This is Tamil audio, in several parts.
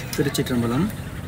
திருச்சிற்றம்பலம்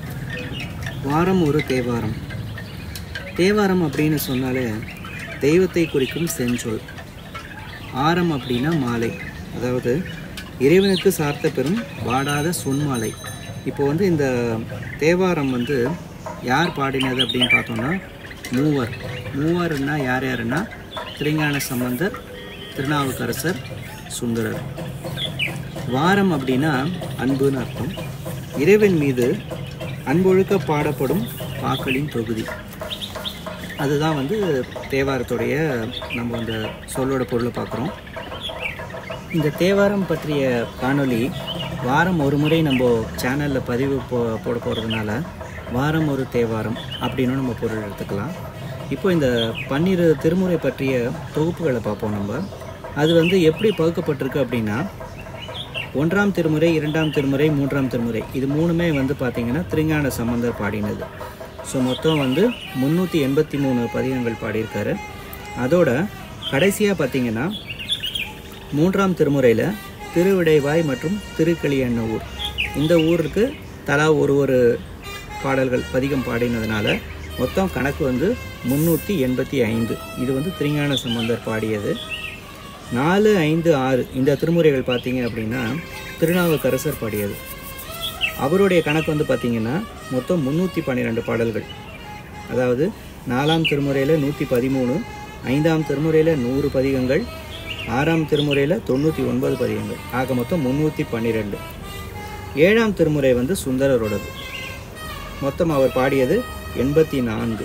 வாரம் ஒரு தேவாரம் தேவாரம் அப்படின்னு சொன்னாலே தெய்வத்தை குறிக்கும் செஞ்சொல் ஆரம் அப்படின்னா மாலை அதாவது இறைவனுக்கு சார்த்த பெறும் வாடாத சொன்மாலை இப்போ வந்து இந்த தேவாரம் வந்து யார் பாடினது அப்படின்னு பார்த்தோம்னா மூவர் மூவர்னா யார் யாருன்னா திருஞான சம்பந்தர் திருநாவுக்கரசர் சுந்தரர் வாரம் அப்படின்னா அன்புன்னு அர்த்தம் இறைவன் மீது அன்பொழுக்க பாடப்படும் பாக்களின் தொகுதி அதுதான் வந்து தேவாரத்துடைய நம்ம அந்த சொல்லோட பொருளை பார்க்குறோம் இந்த தேவாரம் பற்றிய காணொளி வாரம் ஒரு முறை நம்ம சேனலில் பதிவு போ போட போகிறதுனால வாரம் ஒரு தேவாரம் அப்படின்னு நம்ம பொருள் எடுத்துக்கலாம் இப்போ இந்த பன்னிரு திருமுறை பற்றிய தொகுப்புகளை பார்ப்போம் நம்ம அது வந்து எப்படி பகுக்கப்பட்டிருக்கு அப்படின்னா ஒன்றாம் திருமுறை இரண்டாம் திருமுறை மூன்றாம் திருமுறை இது மூணுமே வந்து பார்த்திங்கன்னா திருஞான சம்பந்தர் பாடினது ஸோ மொத்தம் வந்து முந்நூற்றி எண்பத்தி மூணு பதிகங்கள் பாடியிருக்காரு அதோட கடைசியாக பார்த்தீங்கன்னா மூன்றாம் திருமுறையில் திருவிடைவாய் மற்றும் திருக்களியண்ண இந்த ஊருக்கு தலா ஒரு ஒரு பாடல்கள் பதிகம் பாடினதுனால மொத்தம் கணக்கு வந்து முந்நூற்றி எண்பத்தி ஐந்து இது வந்து திருஞான சம்பந்தர் பாடியது நாலு ஐந்து ஆறு இந்த திருமுறைகள் பார்த்தீங்க அப்படின்னா திருநாவுக்கரசர் பாடியது அவருடைய கணக்கு வந்து பார்த்திங்கன்னா மொத்தம் முந்நூற்றி பன்னிரெண்டு பாடல்கள் அதாவது நாலாம் திருமுறையில் நூற்றி பதிமூணு ஐந்தாம் திருமுறையில் நூறு பதிகங்கள் ஆறாம் திருமுறையில் தொண்ணூற்றி ஒன்பது பதிகங்கள் ஆக மொத்தம் முந்நூற்றி பன்னிரெண்டு ஏழாம் திருமுறை வந்து சுந்தரரோடது மொத்தம் அவர் பாடியது எண்பத்தி நான்கு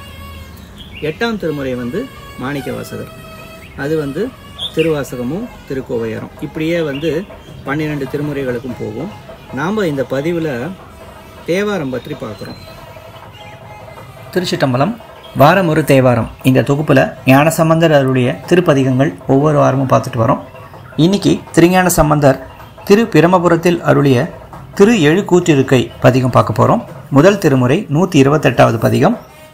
எட்டாம் திருமுறை வந்து மாணிக்க வாசகர் அது வந்து திருவாசகமும் திருக்கோவையாரம் இப்படியே வந்து பன்னிரெண்டு திருமுறைகளுக்கும் போகும் நாம் இந்த பதிவில் தேவாரம் பற்றி பார்க்குறோம் திருச்சிட்டம்பலம் வாரம் ஒரு தேவாரம் இந்த தொகுப்பில் ஞானசம்பந்தர் அவருடைய திருப்பதிகங்கள் ஒவ்வொரு வாரமும் பார்த்துட்டு வரோம் இன்னைக்கு திருஞான சம்பந்தர் திரு பிரமபுரத்தில் அருளிய திரு எழுக்கூற்றிருக்கை பதிகம் பார்க்க போகிறோம் முதல் திருமுறை நூற்றி இருபத்தெட்டாவது பதிகம்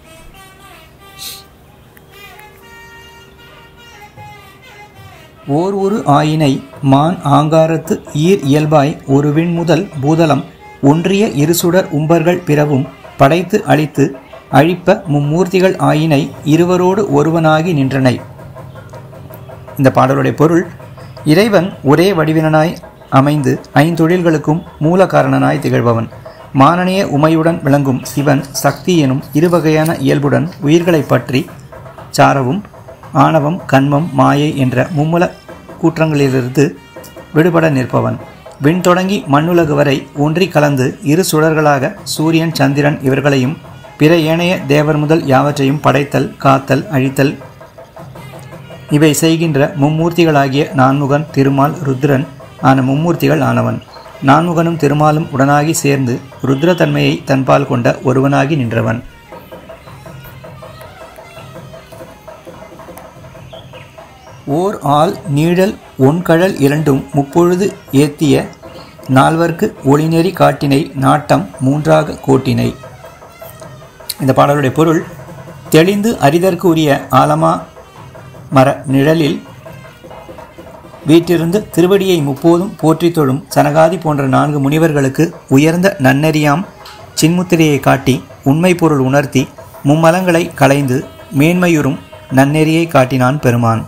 ஓர் ஒரு ஆயினை மான் ஆங்காரத்து ஈர் இயல்பாய் ஒரு விண் முதல் பூதலம் ஒன்றிய இருசுடர் உம்பர்கள் பிறவும் படைத்து அழித்து அழிப்ப மும்மூர்த்திகள் ஆயினை இருவரோடு ஒருவனாகி நின்றனை இந்த பாடலுடைய பொருள் இறைவன் ஒரே வடிவினனாய் அமைந்து ஐந்தொழில்களுக்கும் மூல காரணனாய் திகழ்பவன் மானனிய உமையுடன் விளங்கும் சிவன் சக்தி எனும் இருவகையான இயல்புடன் உயிர்களைப் பற்றி சாரவும் ஆணவம் கண்மம் மாயை என்ற மும்முல கூற்றங்களிலிருந்து விடுபட நிற்பவன் விண் தொடங்கி மண்ணுலகு வரை ஒன்றி கலந்து இரு சுடர்களாக சூரியன் சந்திரன் இவர்களையும் பிற ஏனைய தேவர் முதல் யாவற்றையும் படைத்தல் காத்தல் அழித்தல் இவை செய்கின்ற மும்மூர்த்திகளாகிய நான்முகன் திருமால் ருத்ரன் ஆன மும்மூர்த்திகள் ஆனவன் நான்முகனும் திருமாலும் உடனாகி சேர்ந்து ருத்ரத்தன்மையை தன்பால் கொண்ட ஒருவனாகி நின்றவன் ஓர் ஆள் நீழல் ஒன்கழல் இரண்டும் முப்பொழுது ஏத்திய நால்வர்க்கு ஒளிநெறி காட்டினை நாட்டம் மூன்றாக கோட்டினை இந்த பாடலுடைய பொருள் தெளிந்து அறிதற்கு உரிய ஆலமா மர நிழலில் வீட்டிருந்து திருவடியை முப்போதும் போற்றி தொழும் சனகாதி போன்ற நான்கு முனிவர்களுக்கு உயர்ந்த நன்னெறியாம் சின்முத்திரையை காட்டி உண்மை பொருள் உணர்த்தி மும்மலங்களை களைந்து மேன்மையுறும் நன்னெறியை காட்டினான் பெருமான்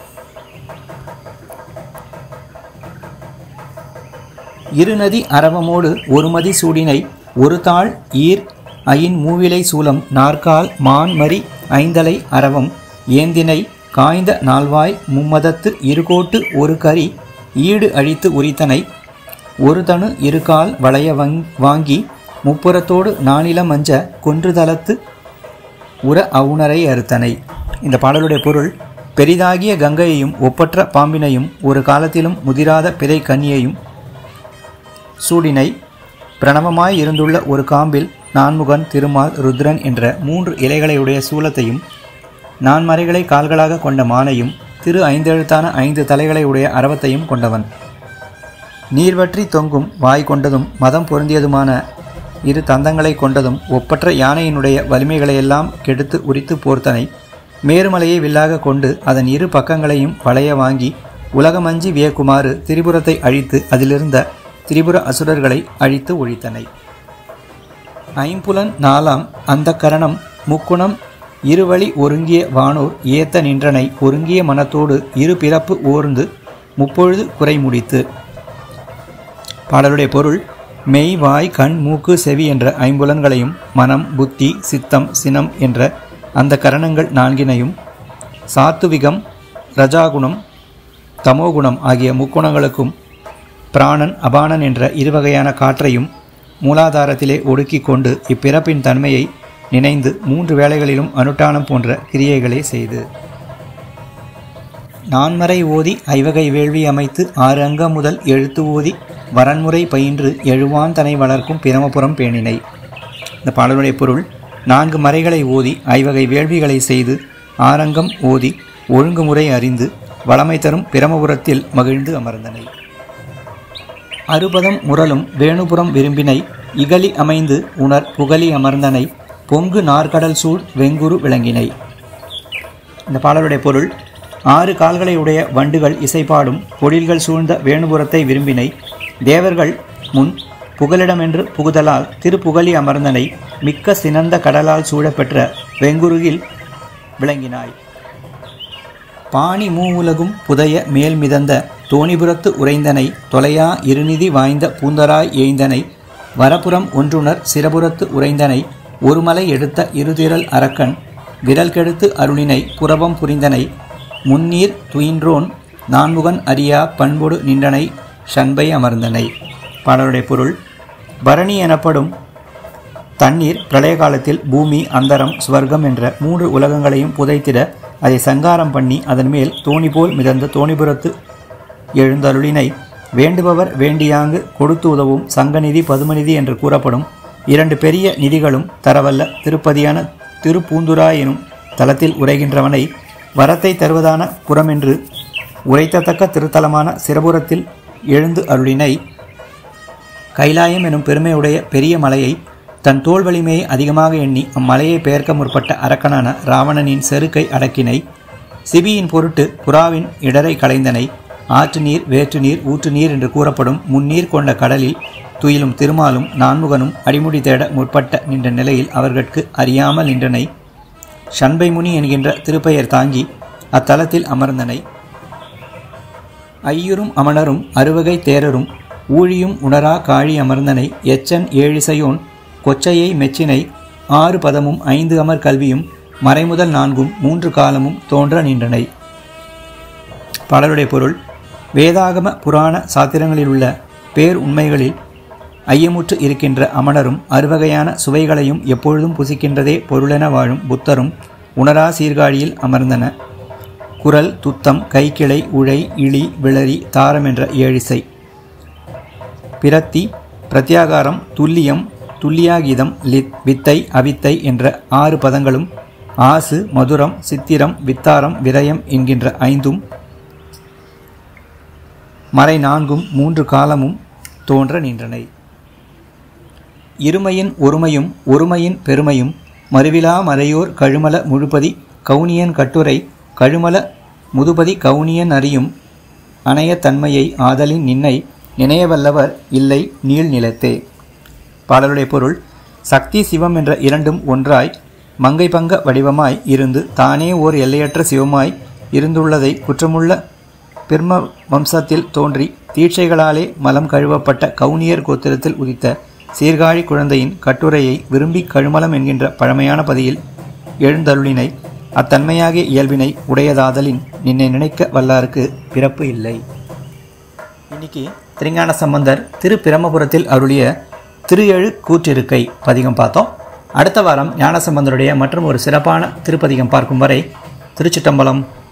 இருநதி அரவமோடு ஒருமதி சூடினை ஒரு தாள் ஈர் அயின் மூவிலை சூலம் நாற்கால் மான்மரி ஐந்தலை அரவம் ஏந்தினை காய்ந்த நால்வாய் மும்மதத்து இருகோட்டு ஒரு கரி ஈடு அழித்து உரித்தனை ஒரு தனு இருகால் வளைய வங் வாங்கி முப்புறத்தோடு நானில மஞ்ச கொன்றுதலத்து உர அவுணரை அறுத்தனை இந்த பாடலுடைய பொருள் பெரிதாகிய கங்கையையும் ஒப்பற்ற பாம்பினையும் ஒரு காலத்திலும் முதிராத பிறை கன்னியையும் சூடினை பிரணவமாய் இருந்துள்ள ஒரு காம்பில் நான்முகன் திருமால் ருத்ரன் என்ற மூன்று இலைகளையுடைய சூலத்தையும் நான்மறைகளை கால்களாக கொண்ட மானையும் திரு ஐந்தெழுத்தான ஐந்து தலைகளை உடைய அரவத்தையும் கொண்டவன் நீர்வற்றி தொங்கும் வாய் கொண்டதும் மதம் பொருந்தியதுமான இரு தந்தங்களை கொண்டதும் ஒப்பற்ற யானையினுடைய வலிமைகளையெல்லாம் கெடுத்து உரித்து போர்த்தனை மேருமலையை வில்லாக கொண்டு அதன் இரு பக்கங்களையும் வளைய வாங்கி உலகமஞ்சி வியக்குமாறு திரிபுரத்தை அழித்து அதிலிருந்த திரிபுர அசுரர்களை அழித்து ஒழித்தனை ஐம்புலன் நாலாம் அந்த கரணம் முக்குணம் இருவழி ஒருங்கிய வானோர் ஏத்த நின்றனை ஒருங்கிய மனத்தோடு இரு பிறப்பு ஓர்ந்து முப்பொழுது குறை முடித்து பாடலுடைய பொருள் மெய் வாய் கண் மூக்கு செவி என்ற ஐம்புலன்களையும் மனம் புத்தி சித்தம் சினம் என்ற அந்த கரணங்கள் நான்கினையும் சாத்துவிகம் ரஜாகுணம் தமோகுணம் ஆகிய முக்குணங்களுக்கும் பிராணன் அபானன் என்ற இருவகையான காற்றையும் மூலாதாரத்திலே ஒடுக்கிக் கொண்டு இப்பிறப்பின் தன்மையை நினைந்து மூன்று வேளைகளிலும் அனுட்டானம் போன்ற கிரியைகளை செய்து நான்மறை ஓதி ஐவகை வேள்வி அமைத்து ஆறு அங்கம் முதல் எழுத்து ஓதி வரன்முறை பயின்று எழுவான் தனை வளர்க்கும் பிரமபுரம் பேணினை இந்த பாடலுடைய பொருள் நான்கு மறைகளை ஓதி ஐவகை வேள்விகளை செய்து ஆரங்கம் ஓதி ஒழுங்குமுறை அறிந்து வளமை தரும் பிரமபுரத்தில் மகிழ்ந்து அமர்ந்தனை அறுபதம் முரலும் வேணுபுரம் விரும்பினை இகலி அமைந்து உணர் புகழி அமர்ந்தனை பொங்கு நார்கடல் சூழ் வெங்குரு விளங்கினை இந்த பாடலுடைய பொருள் ஆறு கால்களை உடைய வண்டுகள் இசைப்பாடும் பொழில்கள் சூழ்ந்த வேணுபுரத்தை விரும்பினை தேவர்கள் முன் புகலிடமென்று புகுதலால் திருப்புகழி அமர்ந்தனை மிக்க சினந்த கடலால் சூழப்பெற்ற வெங்குருகில் விளங்கினாய் பாணி மூவுலகும் புதைய மேல் மிதந்த தோணிபுரத்து உறைந்தனை தொலையா இருநிதி வாய்ந்த பூந்தராய் ஏய்ந்தனை வரப்புறம் ஒன்றுணர் சிரபுரத்து உறைந்தனை ஒருமலை எடுத்த இருதிரல் அரக்கன் விரல் கெடுத்து அருளினை புறவம் புரிந்தனை முன்னீர் துயின்றோன் நான்முகன் அறியா பண்பொடு நின்றனை ஷண்பை அமர்ந்தனை பாடலுடைய பொருள் பரணி எனப்படும் தண்ணீர் பிரளய காலத்தில் பூமி அந்தரம் சுவர்க்கம் என்ற மூன்று உலகங்களையும் புதைத்திட அதை சங்காரம் பண்ணி அதன் மேல் தோணி போல் மிதந்த தோணிபுரத்து எழுந்தருளினை வேண்டுபவர் வேண்டியாங்கு கொடுத்து உதவும் சங்கநிதி பதுமநிதி என்று கூறப்படும் இரண்டு பெரிய நிதிகளும் தரவல்ல திருப்பதியான திருப்பூந்துரா எனும் தலத்தில் உரைகின்றவனை வரத்தை தருவதான புறமென்று உரைத்தத்தக்க திருத்தலமான சிரபுரத்தில் எழுந்து அருளினை கைலாயம் எனும் பெருமையுடைய பெரிய மலையை தன் தோல் வலிமையை அதிகமாக எண்ணி அம்மலையை பெயர்க்க முற்பட்ட அரக்கனான ராவணனின் செருக்கை அடக்கினை சிபியின் பொருட்டு புறாவின் இடரை களைந்தனை ஆற்று நீர் வேற்று நீர் ஊற்று நீர் என்று கூறப்படும் முன்னீர் கொண்ட கடலில் துயிலும் திருமாலும் நான்முகனும் அடிமுடி தேட முற்பட்ட நின்ற நிலையில் அவர்களுக்கு அறியாமல் நின்றனை ஷண்பை முனி என்கின்ற திருப்பெயர் தாங்கி அத்தலத்தில் அமர்ந்தனை ஐயுறும் அமணரும் அறுவகை தேரரும் ஊழியும் உணரா காழி அமர்ந்தனை எச்சன் ஏழிசையோன் கொச்சையை மெச்சினை ஆறு பதமும் ஐந்து அமர் கல்வியும் மறைமுதல் நான்கும் மூன்று காலமும் தோன்ற நின்றனை பாடலுடைய பொருள் வேதாகம புராண சாத்திரங்களில் உள்ள பேர் உண்மைகளில் ஐயமுற்று இருக்கின்ற அமணரும் அறுவகையான சுவைகளையும் எப்பொழுதும் புசிக்கின்றதே பொருளென வாழும் புத்தரும் உணரா சீர்காழியில் அமர்ந்தன குரல் துத்தம் கைக்கிளை உழை இழி விளரி தாரம் என்ற ஏழிசை பிரத்தி பிரத்யாகாரம் துல்லியம் துல்லியாகீதம் லித் வித்தை அவித்தை என்ற ஆறு பதங்களும் ஆசு மதுரம் சித்திரம் வித்தாரம் விரயம் என்கின்ற ஐந்தும் மறை நான்கும் மூன்று காலமும் தோன்ற நின்றனை இருமையின் ஒருமையும் ஒருமையின் பெருமையும் மறுவிலா மறையோர் கழுமல முழுபதி கவுனியன் கட்டுரை கழுமல முதுபதி கவுனியன் அறியும் அணைய தன்மையை ஆதலின் நின்னை நினையவல்லவர் இல்லை நீள் நிலத்தே பாடலுடைய பொருள் சக்தி சிவம் என்ற இரண்டும் ஒன்றாய் மங்கை பங்க வடிவமாய் இருந்து தானே ஓர் எல்லையற்ற சிவமாய் இருந்துள்ளதை குற்றமுள்ள பிர்ம வம்சத்தில் தோன்றி தீட்சைகளாலே மலம் கழுவப்பட்ட கவுனியர் கோத்திரத்தில் உதித்த சீர்காழி குழந்தையின் கட்டுரையை விரும்பி கழுமலம் என்கின்ற பழமையான பதியில் எழுந்தருளினை அத்தன்மையாகிய இயல்பினை உடையதாதலின் நின்னை நினைக்க வல்லாருக்கு பிறப்பு இல்லை இன்னைக்கு திருஞான சம்பந்தர் திரு பிரமபுரத்தில் அருளிய திரு எழு கூற்றிருக்கை பதிகம் பார்த்தோம் அடுத்த வாரம் ஞானசம்பந்தருடைய மற்றும் ஒரு சிறப்பான திருப்பதிகம் பார்க்கும் வரை திருச்சிட்டம்பலம்